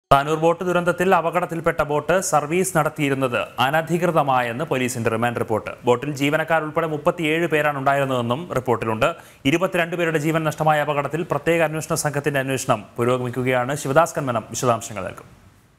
Tanur boat ദുരന്തത്തിൽ അപകടത്തിൽപ്പെട്ട boat service നടത്തിയിരുന്നത് അനധികൃതമായെന്ന് പോലീസിന്റെ റിമാൻഡ് റിപ്പോർട്ട് ബോട്ടിൽ ജീവനക്കാർ ഉൾപ്പെടെ മുപ്പത്തിയേഴ് പേരാണ് ഉണ്ടായിരുന്നതെന്നും റിപ്പോർട്ടിലുണ്ട് ഇരുപത്തിരണ്ട് പേരുടെ ജീവൻ നഷ്ടമായ അപകടത്തിൽ പ്രത്യേക അന്വേഷണ സംഘത്തിന്റെ അന്വേഷണം പുരോഗമിക്കുകയാണ് ശിവദാസ് കന്മനം വിശദാംശങ്ങൾ നൽകും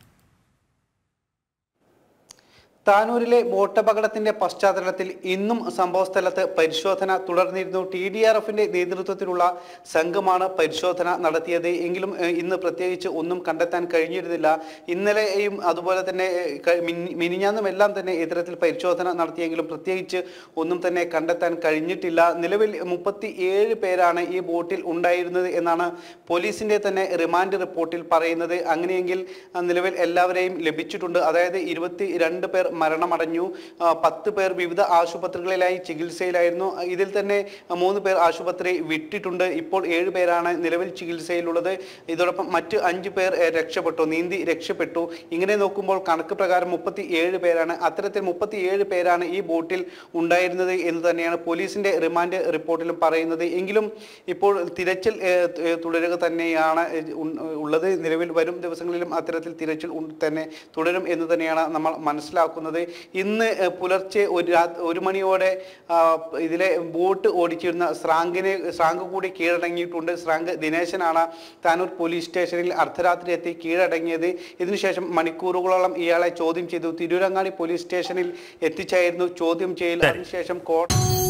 താനൂരിലെ ബോട്ടപകടത്തിന്റെ പശ്ചാത്തലത്തിൽ ഇന്നും സംഭവസ്ഥലത്ത് പരിശോധന തുടർന്നിരുന്നു ടി ഡി ആർ എഫിന്റെ നേതൃത്വത്തിലുള്ള സംഘമാണ് പരിശോധന നടത്തിയത് എങ്കിലും ഏഹ്, ഇന്ന് പ്രത്യേകിച്ച് ഒന്നും കണ്ടെത്താൻ കഴിഞ്ഞിരുന്നില്ല ഇന്നലെയും അതുപോലെ തന്നെ ഏഹ്, ക- മിനി- മിനിഞ്ഞാന്നും എല്ലാം തന്നെ ഇത്തരത്തിൽ പരിശോധന നടത്തിയെങ്കിലും പ്രത്യേകിച്ച് ഒന്നും തന്നെ കണ്ടെത്താൻ കഴിഞ്ഞിട്ടില്ല നിലവിൽ മുപ്പത്തി ഏഴ് പേരാണ് ഈ ബോട്ടിൽ ഉണ്ടായിരുന്നത് എന്നാണ് പോലീസിന്റെ തന്നെ റിമാൻഡ് റിപ്പോർട്ടിൽ പറയുന്നത് അങ്ങനെയെങ്കിൽ ആ, നിലവിൽ എല്ലാവരെയും ലഭിച്ചിട്ടുണ്ട് അതായത് ഇരുപത്തി രണ്ട് പേർ മരണമടഞ്ഞു ആ, പത്ത് പേർ വിവിധ ആശുപത്രികളിലായി ചികിത്സയിലായിരുന്നു ഇതിൽ തന്നെ മൂന്ന് പേർ ആശുപത്രി വിട്ടിട്ടുണ്ട് ഇപ്പോൾ ഏഴ് പേരാണ് നിലവിൽ ചികിത്സയിലുള്ളത് ഇതോടൊപ്പം മറ്റ് അഞ്ച് പേർ ഏഹ്, രക്ഷപ്പെട്ടു നീന്തി രക്ഷപ്പെട്ടു ഇങ്ങനെ നോക്കുമ്പോൾ കണക്ക് പ്രകാരം മുപ്പത്തി ഏഴ് പേരാണ് അത്തരത്തിൽ മുപ്പത്തി ഏഴ് പേരാണ് ഈ ബോട്ടിൽ ഉണ്ടായിരുന്നത് എന്ന് തന്നെയാണ് പോലീസിന്റെ റിമാൻഡ് റിപ്പോർട്ടിലും പറയുന്നത് എങ്കിലും ഇപ്പോൾ തിരച്ചിൽ ഏഹ്, ഏഹ്, തുടരുക തന്നെയാണ് ഏഹ്, ഉൺ- ഉള്ളത് നിലവിൽ വരും ദിവസങ്ങളിലും അത്തരത്തിൽ തിരച്ചിൽ ഉൺ- തന്നെ തുടരും എന്ന് തന്നെയാണ് നമ്മൾ മനസ്സിലാക്കുന്നത് ഇന്ന് ഏഹ്, പുലർച്ചെ ഒരു രാ- ഒരു മണിയോടെ ആ, ഇതിലെ ബോട്ട് ഓടിച്ചിരുന്ന സ്രാങ്കിനെ സ്രാങ്ക് കൂടി കീഴടങ്ങിയിട്ടുണ്ട് സ്രാങ്ക് ദിനേശനാണ് താനൂർ പോലീസ് സ്റ്റേഷനിൽ അർദ്ധരാത്രി എത്തി കീഴടങ്ങിയത് ഇതിനുശേഷം മണിക്കൂറുകളോളം ഇയാളെ ചോദ്യം ചെയ്തു തിരൂരങ്ങാടി പോലീസ് സ്റ്റേഷനിൽ എത്തിച്ചായിരുന്നു ചോദ്യം ചെയ്യൽ അതിനുശേഷം കോടതി